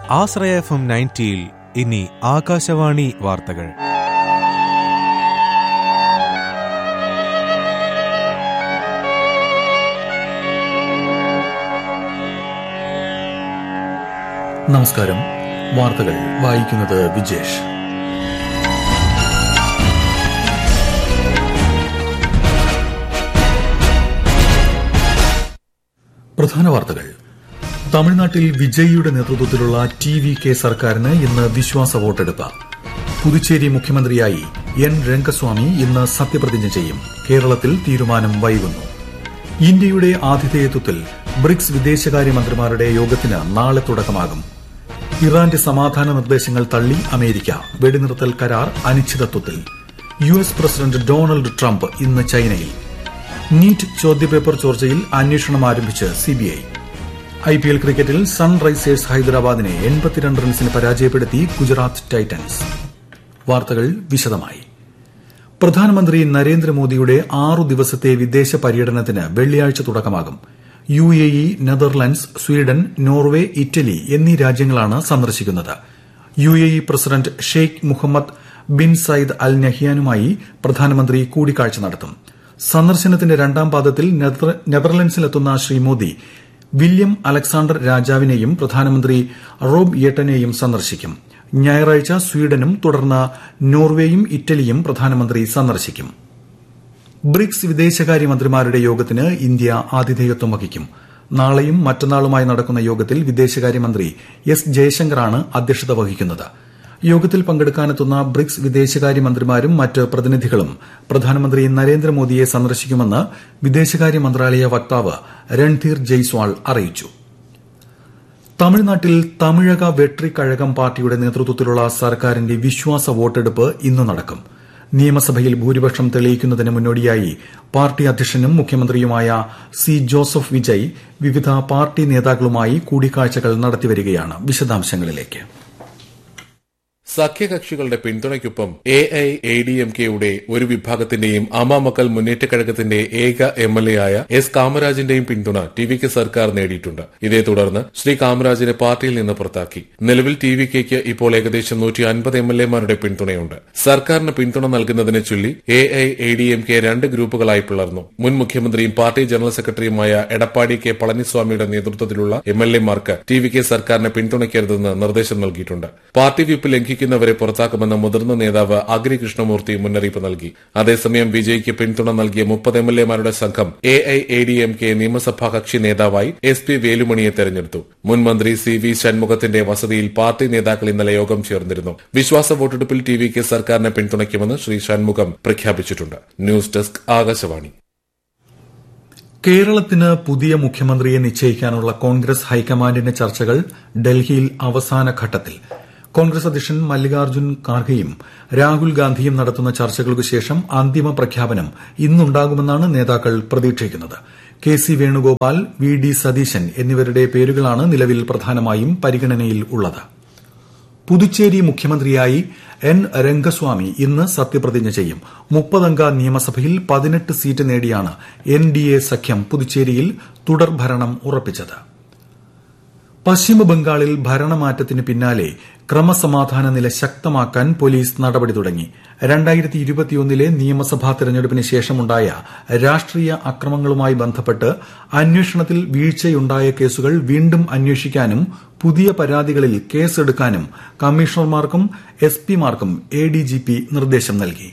ആശ്രയ F M നയൻറ്റിയിൽ ഇനി ആകാശവാണി വാർത്തകൾ നമസ്കാരം വാർത്തകൾ വായിക്കുന്നത് വിജേഷ് പ്രധാന വാർത്തകൾ തമിഴ്നാട്ടിൽ വിജയിയുടെ നേതൃത്വത്തിലുള്ള ടി വി കെ സർക്കാരിന് ഇന്ന് വിശ്വാസ വോട്ടെടുപ്പ് പുതുച്ചേരി മുഖ്യമന്ത്രിയായി എൻ രംഗസ്വാമി ഇന്ന് സത്യപ്രതിജ്ഞ ചെയ്യും കേരളത്തിൽ തീരുമാനം വൈകുന്നു ഇന്ത്യയുടെ ആതിഥേയത്വത്തിൽ ബ്രിക്സ് വിദേശകാര്യമന്ത്രിമാരുടെ യോഗത്തിന് നാളെ തുടക്കമാകും ഇറാന്റെ സമാധാന നിർദ്ദേശങ്ങൾ തള്ളി അമേരിക്ക വെടിനിർത്തൽ കരാർ അനിശ്ചിതത്വത്തിൽ U S president Donald Trump ഇന്ന് ചൈനയിൽ നീറ്റ് ചോദ്യപേപ്പർ ചോർച്ചയിൽ അന്വേഷണം ആരംഭിച്ച് സിബിഐ ഐപിഎൽ ക്രിക്കറ്റിൽ സൺറൈസേഴ്സ് ഹൈദരാബാദിനെ എൺപത്തിരണ്ട് റൺസിന് പരാജയപ്പെടുത്തി ഗുജറാത്ത് ടൈറ്റൻസ് വാർത്തകൾ വിശദമായി പ്രധാനമന്ത്രി നരേന്ദ്രമോദിയുടെ ആറു ദിവസത്തെ വിദേശ പര്യടനത്തിന് വെള്ളിയാഴ്ച തുടക്കമാകും U A E Netherlands Sweden Norway Italy എന്നീ രാജ്യങ്ങളാണ് സന്ദർശിക്കുന്നത് U A E president Sheikh Mohammed bin Zayed Al നഹ്യാനുമായി പ്രധാനമന്ത്രി കൂടിക്കാഴ്ച നടത്തും സന്ദർശനത്തിന്റെ രണ്ടാം പാദത്തിൽ നെതർലൻഡ്സിലെത്തുന്ന ശ്രീ മോദി വില്യം അലക്സാണ്ടർ രാജാവിനെയും പ്രധാനമന്ത്രി റോബ് യെട്ടനെയും സന്ദർശിക്കും ഞായറാഴ്ച സ്വീഡനും തുടർന്ന് നോർവേയും ഇറ്റലിയും പ്രധാനമന്ത്രി സന്ദർശിക്കും ബ്രിക്സ് വിദേശകാര്യമന്ത്രിമാരുടെ യോഗത്തിന് ഇന്ത്യ ആതിഥേയത്വം വഹിക്കും നാളെയും മറ്റന്നാളുമായി നടക്കുന്ന യോഗത്തിൽ വിദേശകാര്യമന്ത്രി എസ് ജയശങ്കറാണ് അധ്യക്ഷത വഹിക്കുന്നത് യോഗത്തിൽ പങ്കെടുക്കാനെത്തുന്ന ബ്രിക്സ് വിദേശകാര്യമന്ത്രിമാരും മറ്റ് പ്രതിനിധികളും പ്രധാനമന്ത്രി നരേന്ദ്രമോദിയെ സന്ദർശിക്കുമെന്ന് വിദേശകാര്യ മന്ത്രാലയ വക്താവ് രൺധീർ ജയ്സ്വാൾ അറിയിച്ചു തമിഴ്നാട്ടിൽ തമിഴക വെട്രിക്കഴകം പാർട്ടിയുടെ നേതൃത്വത്തിലുള്ള സർക്കാരിന്റെ വിശ്വാസ വോട്ടെടുപ്പ് ഇന്ന് നടക്കും നിയമസഭയിൽ ഭൂരിപക്ഷം തെളിയിക്കുന്നതിന് മുന്നോടിയായി പാർട്ടി അധ്യക്ഷനും മുഖ്യമന്ത്രിയുമായ സി ജോസഫ് വിജയ് വിവിധ പാർട്ടി നേതാക്കളുമായി കൂടിക്കാഴ്ചകൾ നടത്തിവരികയാണ് വിശദാംശങ്ങളിലേക്ക് സഖ്യകക്ഷികളുടെ പിന്തുണയ്ക്കൊപ്പം A I A D M കെയുടെ ഒരു വിഭാഗത്തിന്റെയും അമാമക്കൾ മുന്നേറ്റ കഴകത്തിന്റെ ഏക എം എൽ എ ആയ എസ് കാമരാജിന്റെയും പിന്തുണ ടി വി കെ സർക്കാർ നേടിയിട്ടുണ്ട് ഇതേ തുടർന്ന് ശ്രീ കാമരാജിനെ പാർട്ടിയിൽ നിന്ന് പുറത്താക്കി നിലവിൽ ടി വി കെക്ക് ഇപ്പോൾ ഏകദേശം നൂറ്റി അൻപത് എം എൽ എമാരുടെ പിന്തുണയുണ്ട് സർക്കാരിന് പിന്തുണ നൽകുന്നതിനെ ചൊല്ലി A I A D M K രണ്ട് ഗ്രൂപ്പുകളായി പിളർന്നു മുൻ മുഖ്യമന്ത്രിയും പാർട്ടി ജനറൽ സെക്രട്ടറിയുമായ എടപ്പാടി കെ പളനിസ്വാമിയുടെ നേതൃത്വത്തിലുള്ള എം എൽ എമാർക്ക് ടി വി കെ സർക്കാരിനെ പിന്തുണയ്ക്കരുതെന്ന് നിർദ്ദേശം നൽകിയിട്ടുണ്ട് പാർട്ടി വിപ്പ് ലംഘിക്കുന്നവരെ പുറത്താക്കുമെന്ന് മുതിർന്ന നേതാവ് അഗ്രി കൃഷ്ണമൂർത്തി മുന്നറിയിപ്പ് നൽകി അതേസമയം വിജയ്ക്ക് പിന്തുണ നൽകിയ മുപ്പത് എം എൽ എമാരുടെ സംഘം A I A D M K നിയമസഭാ കക്ഷി നേതാവായി എസ് പി വേലുമണിയെ തെരഞ്ഞെടുത്തു മുൻ മന്ത്രി സി വി ഷൺമുഖത്തിന്റെ വസതിയിൽ പാർട്ടി നേതാക്കൾ ഇന്നലെ യോഗം ചേർന്നിരുന്നു വിശ്വാസ വോട്ടെടുപ്പിൽ ടി വി കെ സർക്കാരിനെ പിന്തുണയ്ക്കുമെന്ന് ശ്രീ ഷൺമുഖം പ്രഖ്യാപിച്ചിട്ടുണ്ട് ന്യൂസ് ഡെസ്ക് ആകാശവാണി കേരളത്തിന് പുതിയ മുഖ്യമന്ത്രിയെ നിശ്ചയിക്കാനുള്ള കോൺഗ്രസ് ഹൈക്കമാൻഡിന്റെ ചർച്ചകൾ ഡൽഹിയിൽ അവസാന ഘട്ടത്തിൽ കോൺഗ്രസ് അധ്യക്ഷൻ മല്ലികാർജ്ജുൻ ഖാർഗെയും രാഹുൽ ഗാന്ധിയും നടത്തുന്ന ചർച്ചകൾക്കു ശേഷം അന്തിമ പ്രഖ്യാപനം ഇന്നുണ്ടാകുമെന്നാണ് നേതാക്കൾ പ്രതീക്ഷിക്കുന്നത് K C Venugopal V D Satheesan എന്നിവരുടെ പേരുകളാണ് നിലവിൽ പ്രധാനമായും പരിഗണനയിൽ ഉള്ളത് പുതുച്ചേരി മുഖ്യമന്ത്രിയായി എൻ രംഗസ്വാമി ഇന്ന് സത്യപ്രതിജ്ഞ ചെയ്യും മുപ്പതംഗ നിയമസഭയിൽ പതിനെട്ട് സീറ്റ് നേടിയാണ് എൻ ഡി എ സഖ്യം പുതുച്ചേരിയിൽ തുടർഭരണം ഉറപ്പിച്ചത് പശ്ചിമബംഗാളിൽ ഭരണമാറ്റത്തിന് പിന്നാലെ ക്രമസമാധാന നില ശക്തമാക്കാൻ പോലീസ് നടപടി തുടങ്ങി രണ്ടായിരത്തി ഇരുപത്തിയൊന്നിലെ നിയമസഭാ തെരഞ്ഞെടുപ്പിന് ശേഷമുണ്ടായ രാഷ്ട്രീയ അക്രമങ്ങളുമായി ബന്ധപ്പെട്ട് അന്വേഷണത്തിൽ വീഴ്ചയുണ്ടായ കേസുകൾ വീണ്ടും അന്വേഷിക്കാനും പുതിയ പരാതികളിൽ കേസെടുക്കാനും കമ്മീഷണർമാർക്കും എസ് പിമാർക്കും എ ഡി ജി പി നിർദ്ദേശം നൽകി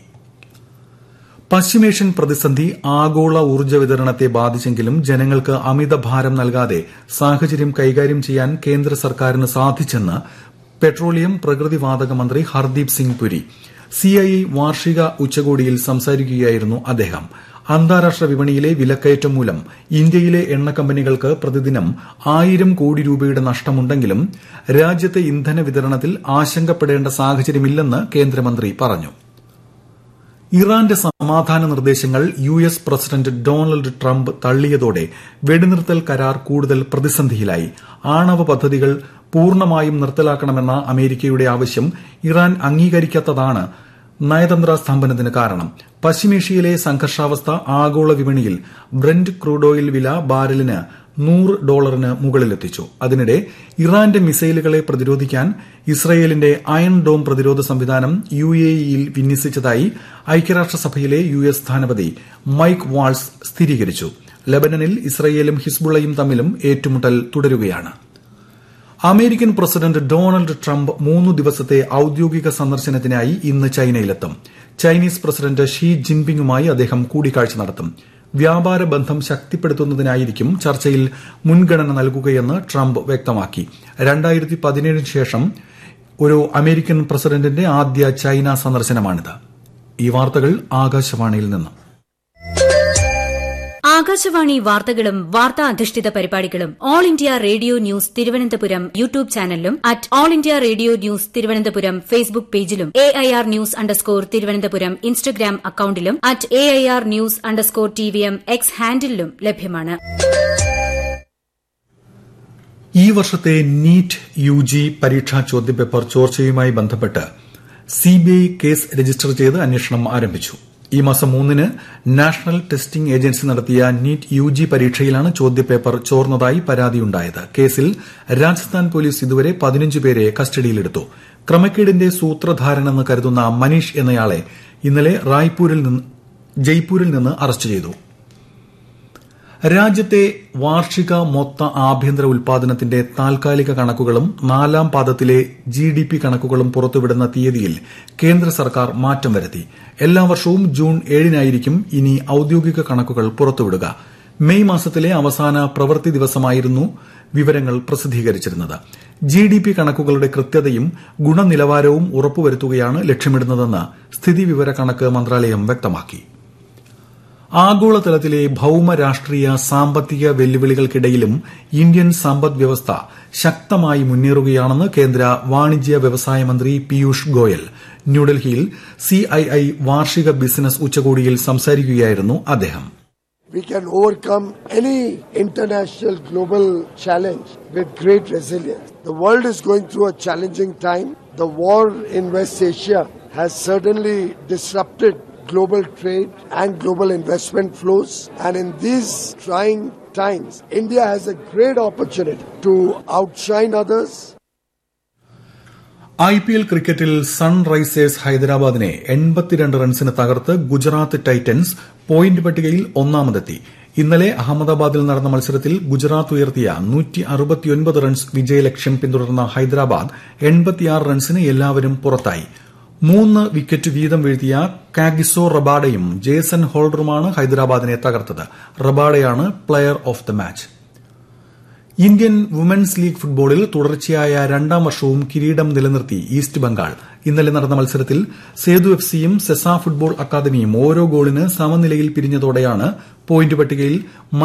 പശ്ചിമേഷ്യൻ പ്രതിസന്ധി ആഗോള ഊർജ്ജ വിതരണത്തെ ബാധിച്ചെങ്കിലും ജനങ്ങൾക്ക് അമിതഭാരം നൽകാതെ സാഹചര്യം കൈകാര്യം ചെയ്യാൻ കേന്ദ്ര സർക്കാരിന് സാധിച്ചെന്ന് പെട്രോളിയം പ്രകൃതിവാതക മന്ത്രി ഹർദീപ് സിംഗ് പുരി സിഐ വാർഷിക ഉച്ചകോടിയിൽ സംസാരിക്കുകയായിരുന്നു അദ്ദേഹം അന്താരാഷ്ട്ര വിപണിയിലെ വിലക്കയറ്റം മൂലം ഇന്ത്യയിലെ എണ്ണ കമ്പനികൾക്ക് പ്രതിദിനം ആയിരം കോടി രൂപയുടെ നഷ്ടമുണ്ടെങ്കിലും രാജ്യത്തെ ഇന്ധന വിതരണത്തിൽ ആശങ്കപ്പെടേണ്ട സാഹചര്യമില്ലെന്ന് കേന്ദ്രമന്ത്രി പറഞ്ഞു ഇറാന്റെ സമാധാന നിർദ്ദേശങ്ങൾ U S president Donald Trump തള്ളിയതോടെ വെടിനിർത്തൽ കരാർ കൂടുതൽ പ്രതിസന്ധിയിലായി ആണവ പദ്ധതികൾ പൂർണ്ണമായും നിർത്തലാക്കണമെന്ന അമേരിക്കയുടെ ആവശ്യം ഇറാൻ അംഗീകരിക്കാത്തതാണ് നയതന്ത്ര സ്തംഭനത്തിന് കാരണം പശ്ചിമേഷ്യയിലെ സംഘർഷാവസ്ഥ ആഗോള വിപണിയിൽ ബ്രന്റ് ക്രൂഡ് ഓയിൽ വില ബാരലിന് നൂറ് ഡോളറിന് മുകളിലെത്തിച്ചു അതിനിടെ ഇറാന്റെ മിസൈലുകളെ പ്രതിരോധിക്കാൻ ഇസ്രയേലിന്റെ അയൺ ഡോം പ്രതിരോധ സംവിധാനം യു എ ഇയിൽ വിന്യസിച്ചതായി ഐക്യരാഷ്ട്രസഭയിലെ യു എസ് സ്ഥാനപതി മൈക്ക് വാൾസ് സ്ഥിരീകരിച്ചു ലബനനിൽ ഇസ്രയേലും ഹിസ്ബുള്ളയും തമ്മിലും ഏറ്റുമുട്ടൽ തുടരുകയാണ് അമേരിക്കൻ പ്രസിഡന്റ് ഡൊണാൾഡ് ട്രംപ് മൂന്നു ദിവസത്തെ ഔദ്യോഗിക സന്ദർശനത്തിനായി ഇന്ന് ചൈനയിലെത്തും ചൈനീസ് പ്രസിഡന്റ് ഷീ ജിൻപിങ്ങുമായി അദ്ദേഹം കൂടിക്കാഴ്ച നടത്തും വ്യാപാര ബന്ധം ശക്തിപ്പെടുത്തുന്നതിനായിരിക്കും ചർച്ചയിൽ മുൻഗണന നൽകുകയെന്ന് ട്രംപ് വ്യക്തമാക്കി രണ്ടായിരത്തി പതിനേഴിന് ശേഷം ഒരു അമേരിക്കൻ പ്രസിഡന്റിന്റെ ആദ്യ ചൈന സന്ദർശനമാണിത് ഈ വാർത്തകൾ ആകാശവാണിയിൽ നിന്നും ആകാശവാണി വാർത്തകളും വാർത്താ അധിഷ്ഠിത പരിപാടികളും all India radio news Thiruvananthapuram YouTube ചാനലിലും at all India radio news Thiruvananthapuram Facebook പേജിലും A I R news underscore Thiruvananthapuram Instagram അക്കൌണ്ടിലും at A I R news underscore T V M X ഹാൻഡിലും ലഭ്യമാണ് ഈ വർഷത്തെ നീറ്റ് യു ജി പരീക്ഷാ ചോദ്യപേപ്പർ ചോർച്ചയുമായി ബന്ധപ്പെട്ട് സിബിഐ കേസ് രജിസ്റ്റർ ചെയ്ത് അന്വേഷണം ആരംഭിച്ചു ഈ മാസം മൂന്നിന് നാഷണൽ ടെസ്റ്റിംഗ് ഏജൻസി നടത്തിയ നീറ്റ് യു ജി പരീക്ഷയിലാണ് ചോദ്യപേപ്പർ ചോർന്നതായി പരാതിയുണ്ടായത് കേസിൽ രാജസ്ഥാൻ പോലീസ് ഇതുവരെ പതിനഞ്ച് പേരെ കസ്റ്റഡിയിലെടുത്തു ക്രമക്കേടിന്റെ സൂത്രധാരനെന്ന് കരുതുന്ന മനീഷ് എന്നയാളെ ഇന്നലെ റായ്പൂരിൽ നിന്ന് ജയ്പൂരിൽ നിന്ന് അറസ്റ്റ് ചെയ്തു രാജ്യത്തെ വാർഷിക മൊത്ത ആഭ്യന്തര ഉൽപാദനത്തിന്റെ താൽക്കാലിക കണക്കുകളും നാലാം പാദത്തിലെ ജി ഡി പി കണക്കുകളും പുറത്തുവിടുന്ന തീയതിയിൽ കേന്ദ്ര സർക്കാർ മാറ്റം വരുത്തി എല്ലാ വർഷവും ജൂൺ ഏഴിനായിരിക്കും ഇനി ഔദ്യോഗിക കണക്കുകൾ പുറത്തുവിടുക മെയ് മാസത്തിലെ അവസാന പ്രവൃത്തി ദിവസമായിരുന്നു വിവരങ്ങൾ പ്രസിദ്ധീകരിച്ചിരുന്നത് ജി ഡി പി കണക്കുകളുടെ കൃത്യതയും ഗുണനിലവാരവും ഉറപ്പുവരുത്തുകയാണ് ലക്ഷ്യമിടുന്നതെന്ന് സ്ഥിതിവിവര കണക്ക് മന്ത്രാലയം വ്യക്തമാക്കി ആഗോളതലത്തിലെ ഭൌമ രാഷ്ട്രീയ സാമ്പത്തിക വെല്ലുവിളികൾക്കിടയിലും ഇന്ത്യൻ സമ്പദ് വ്യവസ്ഥ ശക്തമായി മുന്നേറുകയാണെന്ന് കേന്ദ്ര വാണിജ്യ വ്യവസായ മന്ത്രി പീയൂഷ് ഗോയൽ ന്യൂഡൽഹിയിൽ സിഐഐ വാർഷിക ബിസിനസ് ഉച്ചകോടിയിൽ സംസാരിക്കുകയായിരുന്നു അദ്ദേഹം We can overcome any international global challenge with great resilience. The world is going through a challenging time. The war in West Asia has certainly disrupted global trade and global investment flows. And in these trying times, India has a great opportunity to outshine others, I P L ക്രിക്കറ്റിൽ Sunrisers ഹൈദരാബാദിനെ എൺപത്തിരണ്ട് റൺസിന് തകർത്ത് Gujarat Titans point പട്ടികയിൽ ഒന്നാമതെത്തി ഇന്നലെ അഹമ്മദാബാദിൽ നടന്ന മത്സരത്തിൽ ഗുജറാത്ത് ഉയർത്തിയ റൺസ് വിജയലക്ഷ്യം പിന്തുടർന്ന ഹൈദരാബാദ് എൺപത്തിയാറ് റൺസിന് എല്ലാവരും പുറത്തായി മൂന്ന് വിക്കറ്റ് വീതം വീഴ്ത്തിയ കാഗിസോ റബാഡയും ജേസൺ ഹോൾഡറുമാണ് ഹൈദരാബാദിനെ തകർത്തത് റബാഡയാണ് player of the match Indian women's league ഫുട്ബോളിൽ തുടർച്ചയായ രണ്ടാം വർഷവും കിരീടം നിലനിർത്തി ഈസ്റ്റ് ബംഗാൾ ഇന്നലെ നടന്ന മത്സരത്തിൽ സേതു എഫ് സിയും സെസ ഫുട്ബോൾ അക്കാദമിയും ഓരോ ഗോളിന് സമനിലയിൽ പിരിഞ്ഞതോടെയാണ് പോയിന്റ് പട്ടികയിൽ